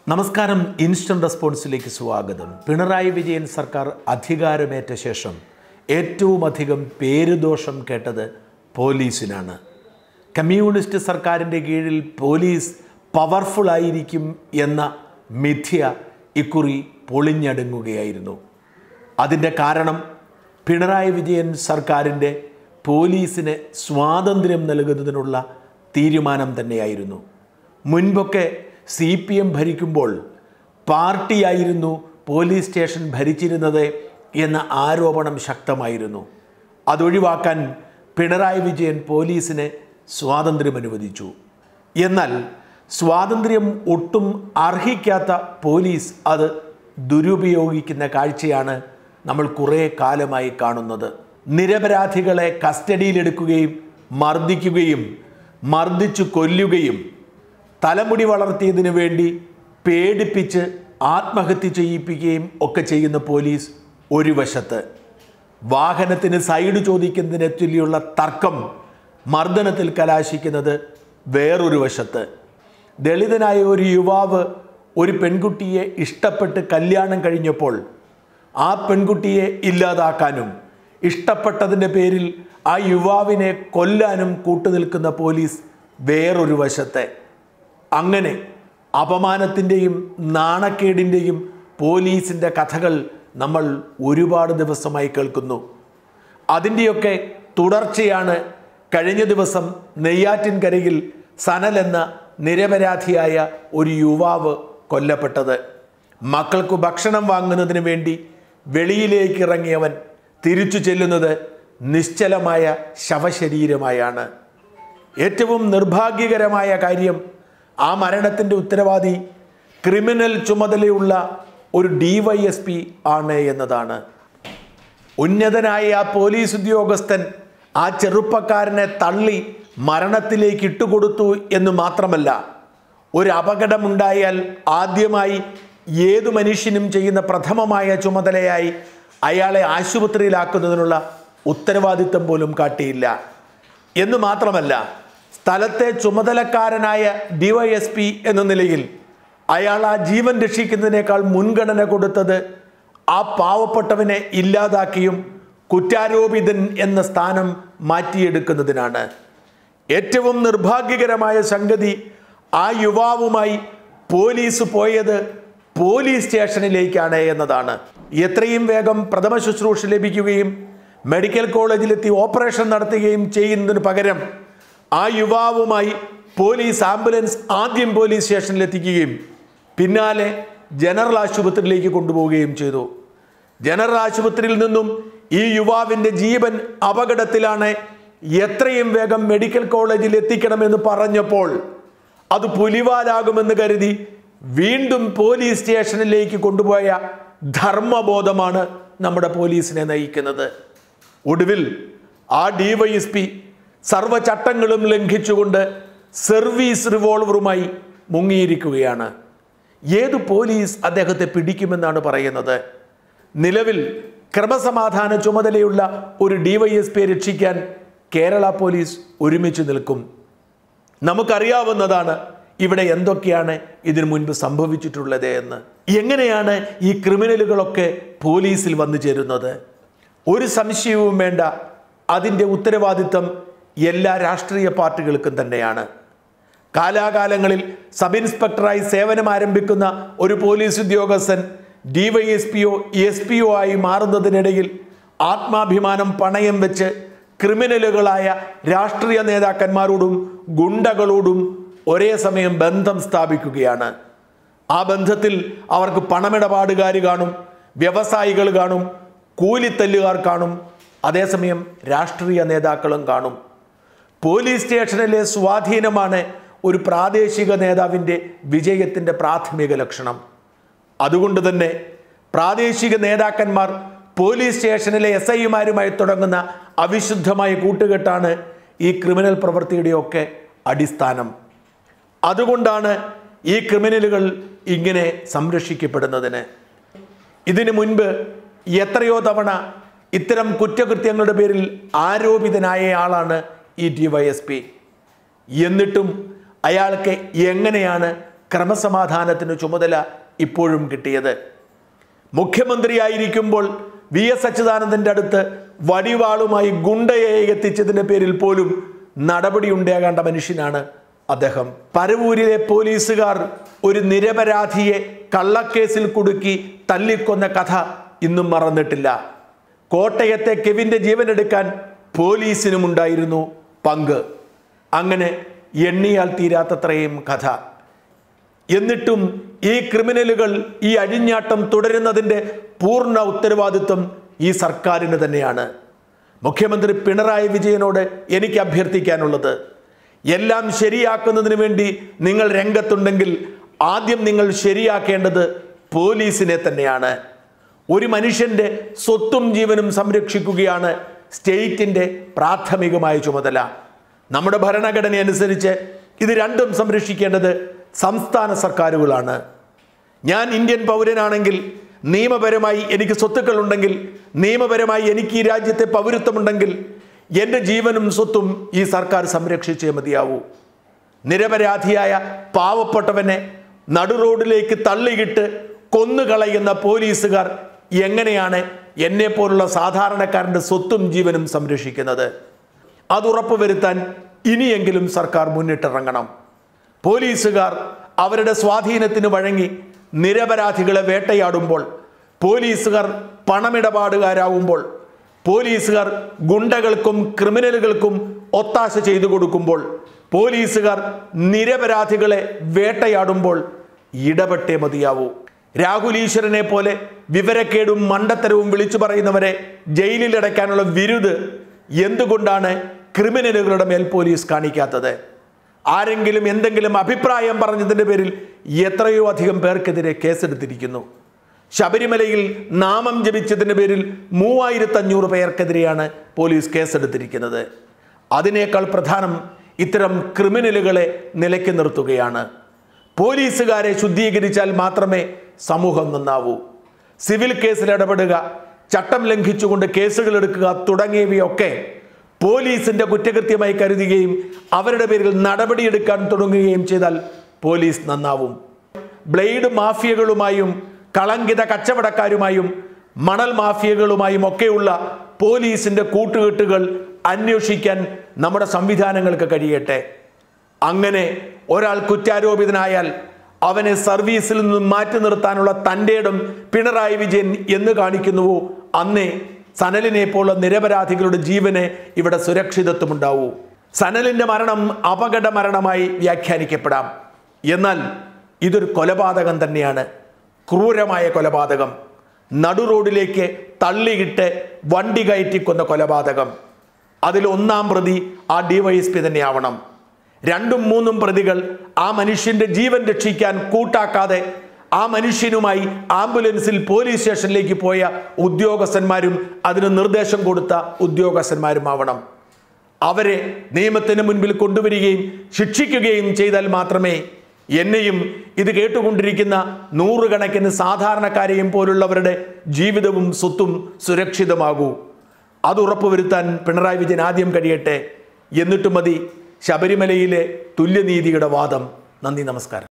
നമസ്കാരം ഇൻസ്റ്റന്റ് റെസ്പോൺസിലേക്ക് സ്വാഗതം പിണറായി വിജയൻ സർക്കാർ അധികാരമേറ്റ ശേഷം ഏറ്റവും അധികം പേരുദോഷം കേട്ടത് പോലീസിനാണ് കമ്മ്യൂണിസ്റ്റ് സർക്കാരിൻ്റെ കീഴിൽ പോലീസ് പവർഫുൾ ആയിരിക്കും എന്ന മിഥ്യ ഇക്കുറി പൊളിഞ്ഞടുങ്ങുകയായിരുന്നു അതിൻ്റെ കാരണം പിണറായി വിജയൻ സർക്കാരിൻ്റെ പോലീസിന് സ്വാതന്ത്ര്യം നൽകുന്നതിനുള്ള തീരുമാനം തന്നെയായിരുന്നു മുൻപൊക്കെ സി പി എം ഭരിക്കുമ്പോൾ പാർട്ടിയായിരുന്നു പോലീസ് സ്റ്റേഷൻ ഭരിച്ചിരുന്നത് എന്ന ആരോപണം ശക്തമായിരുന്നു അതൊഴിവാക്കാൻ പിണറായി വിജയൻ പോലീസിന് സ്വാതന്ത്ര്യം അനുവദിച്ചു എന്നാൽ സ്വാതന്ത്ര്യം ഒട്ടും അർഹിക്കാത്ത പോലീസ് അത് ദുരുപയോഗിക്കുന്ന കാഴ്ചയാണ് നമ്മൾ കുറേ കാലമായി കാണുന്നത് നിരപരാധികളെ കസ്റ്റഡിയിലെടുക്കുകയും മർദ്ദിക്കുകയും മർദ്ദിച്ചു കൊല്ലുകയും തലമുടി വളർത്തിയതിനു വേണ്ടി പേടിപ്പിച്ച് ആത്മഹത്യ ചെയ്യിപ്പിക്കുകയും ഒക്കെ ചെയ്യുന്ന പോലീസ് ഒരു വശത്ത് വാഹനത്തിന് സൈഡ് ചോദിക്കുന്നതിനെ ചൊല്ലിയുള്ള തർക്കം മർദ്ദനത്തിൽ കലാശിക്കുന്നത് വേറൊരു വശത്ത് ദളിതനായ ഒരു യുവാവ് ഒരു പെൺകുട്ടിയെ ഇഷ്ടപ്പെട്ട് കല്യാണം കഴിഞ്ഞപ്പോൾ ആ പെൺകുട്ടിയെ ഇല്ലാതാക്കാനും ഇഷ്ടപ്പെട്ടതിൻ്റെ പേരിൽ ആ യുവാവിനെ കൊല്ലാനും കൂട്ടുനിൽക്കുന്ന പോലീസ് വേറൊരു വശത്തെ അങ്ങനെ അപമാനത്തിൻ്റെയും നാണക്കേടിൻ്റെയും പോലീസിൻ്റെ കഥകൾ നമ്മൾ ഒരുപാട് ദിവസമായി കേൾക്കുന്നു അതിൻ്റെയൊക്കെ തുടർച്ചയാണ് കഴിഞ്ഞ ദിവസം നെയ്യാറ്റിൻകരയിൽ സനൽ എന്ന നിരപരാധിയായ ഒരു യുവാവ് കൊല്ലപ്പെട്ടത് മക്കൾക്ക് ഭക്ഷണം വാങ്ങുന്നതിന് വെളിയിലേക്ക് ഇറങ്ങിയവൻ തിരിച്ചു ചെല്ലുന്നത് നിശ്ചലമായ ശവശരീരമായാണ് ഏറ്റവും നിർഭാഗ്യകരമായ കാര്യം ആ മരണത്തിൻ്റെ ഉത്തരവാദി ക്രിമിനൽ ചുമതലയുള്ള ഒരു ഡിവൈഎസ്പി ആണ് എന്നതാണ് ഉന്നതനായ ആ പോലീസ് ഉദ്യോഗസ്ഥൻ ആ ചെറുപ്പക്കാരനെ തള്ളി മരണത്തിലേക്ക് ഇട്ടുകൊടുത്തു എന്ന് മാത്രമല്ല ഒരു അപകടമുണ്ടായാൽ ആദ്യമായി ഏതു മനുഷ്യനും ചെയ്യുന്ന പ്രഥമമായ ചുമതലയായി അയാളെ ആശുപത്രിയിലാക്കുന്നതിനുള്ള ഉത്തരവാദിത്തം പോലും കാട്ടിയില്ല എന്ന് മാത്രമല്ല സ്ഥലത്തെ ചുമതലക്കാരനായ ഡിവൈഎസ്പി എന്ന നിലയിൽ അയാൾ ആ ജീവൻ രക്ഷിക്കുന്നതിനേക്കാൾ മുൻഗണന കൊടുത്തത് ആ പാവപ്പെട്ടവനെ ഇല്ലാതാക്കിയും കുറ്റാരോപിതൻ എന്ന സ്ഥാനം മാറ്റിയെടുക്കുന്നതിനാണ് ഏറ്റവും നിർഭാഗ്യകരമായ സംഗതി ആ യുവാവുമായി പോലീസ് പോയത് പോലീസ് സ്റ്റേഷനിലേക്കാണ് എന്നതാണ് എത്രയും വേഗം പ്രഥമ ശുശ്രൂഷ ലഭിക്കുകയും മെഡിക്കൽ കോളേജിലെത്തി ഓപ്പറേഷൻ നടത്തുകയും ചെയ്യുന്നതിന് പകരം ആ യുവാവുമായി പോലീസ് ആംബുലൻസ് ആദ്യം പോലീസ് സ്റ്റേഷനിൽ എത്തിക്കുകയും പിന്നാലെ ജനറൽ ആശുപത്രിയിലേക്ക് കൊണ്ടുപോവുകയും ചെയ്തു ജനറൽ ആശുപത്രിയിൽ നിന്നും ഈ യുവാവിൻ്റെ ജീവൻ അപകടത്തിലാണ് എത്രയും വേഗം മെഡിക്കൽ കോളേജിൽ എത്തിക്കണമെന്ന് പറഞ്ഞപ്പോൾ അത് പുലിവാലാകുമെന്ന് കരുതി വീണ്ടും പോലീസ് സ്റ്റേഷനിലേക്ക് കൊണ്ടുപോയ ധർമ്മബോധമാണ് നമ്മുടെ പോലീസിനെ നയിക്കുന്നത് ഒടുവിൽ ആ ഡിവൈഎസ്പി സർവ്വ ചട്ടങ്ങളും ലംഘിച്ചുകൊണ്ട് സർവീസ് റിവോൾവറുമായി മുങ്ങിയിരിക്കുകയാണ് ഏത് പോലീസ് അദ്ദേഹത്തെ പിടിക്കുമെന്നാണ് പറയുന്നത് നിലവിൽ ക്രമസമാധാന ചുമതലയുള്ള ഒരു ഡിവൈഎസ്പിയെ രക്ഷിക്കാൻ കേരള പോലീസ് ഒരുമിച്ച് നിൽക്കും നമുക്കറിയാവുന്നതാണ് ഇവിടെ എന്തൊക്കെയാണ് ഇതിനു മുൻപ് സംഭവിച്ചിട്ടുള്ളത് എന്ന് എങ്ങനെയാണ് ഈ ക്രിമിനലുകളൊക്കെ പോലീസിൽ വന്നു ചേരുന്നത് ഒരു സംശയവും വേണ്ട അതിൻ്റെ ഉത്തരവാദിത്തം എല്ലാ രാഷ്ട്രീയ പാർട്ടികൾക്കും തന്നെയാണ് കാലാകാലങ്ങളിൽ സബ് ഇൻസ്പെക്ടറായി സേവനം ആരംഭിക്കുന്ന ഒരു പോലീസ് ഉദ്യോഗസ്ഥൻ ഡിവൈഎസ്പിയോ എസ് പിയോ ആയി മാറുന്നതിനിടയിൽ ആത്മാഭിമാനം പണയം വെച്ച് ക്രിമിനലുകളായ രാഷ്ട്രീയ നേതാക്കന്മാരോടും ഗുണ്ടകളോടും ഒരേ സമയം ബന്ധം സ്ഥാപിക്കുകയാണ് ആ ബന്ധത്തിൽ അവർക്ക് പണമിടപാടുകാർ കാണും വ്യവസായികൾ കാണും കൂലിത്തല്ലുകാർ കാണും അതേസമയം രാഷ്ട്രീയ നേതാക്കളും കാണും പോലീസ് സ്റ്റേഷനിലെ സ്വാധീനമാണ് ഒരു പ്രാദേശിക നേതാവിൻ്റെ വിജയത്തിൻ്റെ പ്രാഥമിക ലക്ഷണം അതുകൊണ്ട് തന്നെ പ്രാദേശിക നേതാക്കന്മാർ പോലീസ് സ്റ്റേഷനിലെ എസ് ഐമാരുമായി തുടങ്ങുന്ന അവിശുദ്ധമായ കൂട്ടുകെട്ടാണ് ഈ ക്രിമിനൽ പ്രവൃത്തിയുടെയൊക്കെ അടിസ്ഥാനം അതുകൊണ്ടാണ് ഈ ക്രിമിനലുകൾ ഇങ്ങനെ സംരക്ഷിക്കപ്പെടുന്നതിന് ഇതിനു മുൻപ് എത്രയോ തവണ ഇത്തരം കുറ്റകൃത്യങ്ങളുടെ പേരിൽ ആരോപിതനായ ആളാണ് ഈ ഡി വൈ എസ് പി എന്നിട്ടും അയാൾക്ക് എങ്ങനെയാണ് ക്രമസമാധാനത്തിന് ചുമതല ഇപ്പോഴും കിട്ടിയത് മുഖ്യമന്ത്രിയായിരിക്കുമ്പോൾ വി എസ് അച്യുതാനന്ദന്റെ അടുത്ത് വടിവാളുമായി ഗുണ്ടയെ എത്തിച്ചതിന്റെ പേരിൽ പോലും നടപടി ഉണ്ടാകേണ്ട മനുഷ്യനാണ് അദ്ദേഹം പരവൂരിലെ പോലീസുകാർ ഒരു നിരപരാധിയെ കള്ളക്കേസിൽ കുടുക്കി തല്ലിക്കൊന്ന കഥ ഇന്നും മറന്നിട്ടില്ല കോട്ടയത്തെ കെവിന്റെ ജീവനെടുക്കാൻ പോലീസിനുമുണ്ടായിരുന്നു പങ്ക് അങ്ങനെ എണ്ണിയാൽ തീരാത്തത്രയും കഥ എന്നിട്ടും ഈ ക്രിമിനലുകൾ ഈ അഴിഞ്ഞാട്ടം തുടരുന്നതിൻ്റെ പൂർണ്ണ ഉത്തരവാദിത്വം ഈ സർക്കാരിന് തന്നെയാണ് മുഖ്യമന്ത്രി പിണറായി വിജയനോട് എനിക്ക് അഭ്യർത്ഥിക്കാനുള്ളത് എല്ലാം ശരിയാക്കുന്നതിന് വേണ്ടി നിങ്ങൾ രംഗത്തുണ്ടെങ്കിൽ ആദ്യം നിങ്ങൾ ശരിയാക്കേണ്ടത് പോലീസിനെ തന്നെയാണ് ഒരു മനുഷ്യന്റെ സ്വത്തും ജീവനും സംരക്ഷിക്കുകയാണ് സ്റ്റേറ്റിന്റെ പ്രാഥമികമായ ചുമതല നമ്മുടെ ഭരണഘടന അനുസരിച്ച് ഇത് രണ്ടും സംരക്ഷിക്കേണ്ടത് സംസ്ഥാന സർക്കാരുകളാണ് ഞാൻ ഇന്ത്യൻ പൗരനാണെങ്കിൽ നിയമപരമായി എനിക്ക് സ്വത്തുക്കൾ ഉണ്ടെങ്കിൽ നിയമപരമായി എനിക്ക് ഈ രാജ്യത്തെ പൗരത്വമുണ്ടെങ്കിൽ എൻ്റെ ജീവനും സ്വത്തും ഈ സർക്കാർ സംരക്ഷിച്ചേ മതിയാവൂ നിരപരാധിയായ പാവപ്പെട്ടവനെ നടുറോഡിലേക്ക് തള്ളിയിട്ട് കൊന്നുകളയുന്ന പോലീസുകാർ എങ്ങനെയാണ് എന്നെ പോലുള്ള സാധാരണക്കാരൻ്റെ സ്വത്തും ജീവനും സംരക്ഷിക്കുന്നത് അത് ഉറപ്പുവരുത്താൻ ഇനിയെങ്കിലും സർക്കാർ മുന്നിട്ടിറങ്ങണം പോലീസുകാർ അവരുടെ സ്വാധീനത്തിന് വഴങ്ങി നിരപരാധികളെ വേട്ടയാടുമ്പോൾ പോലീസുകാർ പണമിടപാടുകാരാവുമ്പോൾ പോലീസുകാർ ഗുണ്ടകൾക്കും ക്രിമിനലുകൾക്കും ഒത്താശ ചെയ്തു കൊടുക്കുമ്പോൾ പോലീസുകാർ നിരപരാധികളെ വേട്ടയാടുമ്പോൾ ഇടപെട്ടേ മതിയാവൂ രാഹുൽ ഈശ്വരനെ പോലെ വിവരക്കേടും മണ്ടത്തരവും വിളിച്ചു പറയുന്നവരെ ജയിലിലടയ്ക്കാനുള്ള വിരുദ് എന്തുകൊണ്ടാണ് ക്രിമിനലുകളുടെ മേൽ പോലീസ് കാണിക്കാത്തത് ആരെങ്കിലും എന്തെങ്കിലും അഭിപ്രായം പറഞ്ഞതിൻ്റെ പേരിൽ എത്രയോ അധികം പേർക്കെതിരെ കേസെടുത്തിരിക്കുന്നു ശബരിമലയിൽ നാമം ജപിച്ചതിൻ്റെ പേരിൽ മൂവായിരത്തഞ്ഞൂറ് പേർക്കെതിരെയാണ് പോലീസ് കേസെടുത്തിരിക്കുന്നത് അതിനേക്കാൾ പ്രധാനം ഇത്തരം ക്രിമിനലുകളെ നിലയ്ക്ക് നിർത്തുകയാണ് പോലീസുകാരെ ശുദ്ധീകരിച്ചാൽ മാത്രമേ സമൂഹം നന്നാവൂ സിവിൽ കേസിൽ ഇടപെടുക ചട്ടം ലംഘിച്ചുകൊണ്ട് കേസുകൾ എടുക്കുക തുടങ്ങിയവയൊക്കെ പോലീസിന്റെ കുറ്റകൃത്യമായി കരുതുകയും അവരുടെ പേരിൽ നടപടിയെടുക്കാൻ തുടങ്ങുകയും ചെയ്താൽ പോലീസ് നന്നാവും ബ്ലേഡ് മാഫിയകളുമായും കളങ്കിത കച്ചവടക്കാരുമായും മണൽ മാഫിയകളുമായും ഒക്കെയുള്ള പോലീസിന്റെ കൂട്ടുകെട്ടുകൾ അന്വേഷിക്കാൻ നമ്മുടെ സംവിധാനങ്ങൾക്ക് കഴിയട്ടെ അങ്ങനെ ഒരാൾ കുറ്റാരോപിതനായാൽ അവനെ സർവീസിൽ നിന്നും മാറ്റി നിർത്താനുള്ള തൻ്റെ ഇടം പിണറായി വിജയൻ എന്ന് കാണിക്കുന്നുവോ അന്നേ സനലിനെ പോലുള്ള നിരപരാധികളുടെ ജീവന് ഇവിടെ സുരക്ഷിതത്വമുണ്ടാവൂ സനലിന്റെ മരണം അപകട മരണമായി വ്യാഖ്യാനിക്കപ്പെടാം എന്നാൽ ഇതൊരു കൊലപാതകം തന്നെയാണ് ക്രൂരമായ കൊലപാതകം നടുറോഡിലേക്ക് തള്ളിയിട്ട് വണ്ടി കയറ്റിക്കൊന്ന കൊലപാതകം അതിൽ ഒന്നാം പ്രതി ആ ഡിവൈഎസ്പി തന്നെയാവണം രണ്ടും മൂന്നും പ്രതികൾ ആ മനുഷ്യന്റെ ജീവൻ രക്ഷിക്കാൻ കൂട്ടാക്കാതെ ആ മനുഷ്യനുമായി ആംബുലൻസിൽ പോലീസ് സ്റ്റേഷനിലേക്ക് പോയ ഉദ്യോഗസ്ഥന്മാരും അതിന് നിർദ്ദേശം കൊടുത്ത ഉദ്യോഗസ്ഥന്മാരുമാവണം അവരെ നിയമത്തിന് മുൻപിൽ കൊണ്ടുവരികയും ശിക്ഷിക്കുകയും ചെയ്താൽ മാത്രമേ എന്നെയും ഇത് കേട്ടുകൊണ്ടിരിക്കുന്ന നൂറുകണക്കിന് സാധാരണക്കാരെയും പോലുള്ളവരുടെ ജീവിതവും സ്വത്തും സുരക്ഷിതമാകൂ അത് ഉറപ്പുവരുത്താൻ പിണറായി വിജയൻ ആദ്യം കഴിയട്ടെ എന്നിട്ട് മതി ശബരിമലയിലെ തുല്യനീതിയുടെ വാദം നന്ദി നമസ്കാരം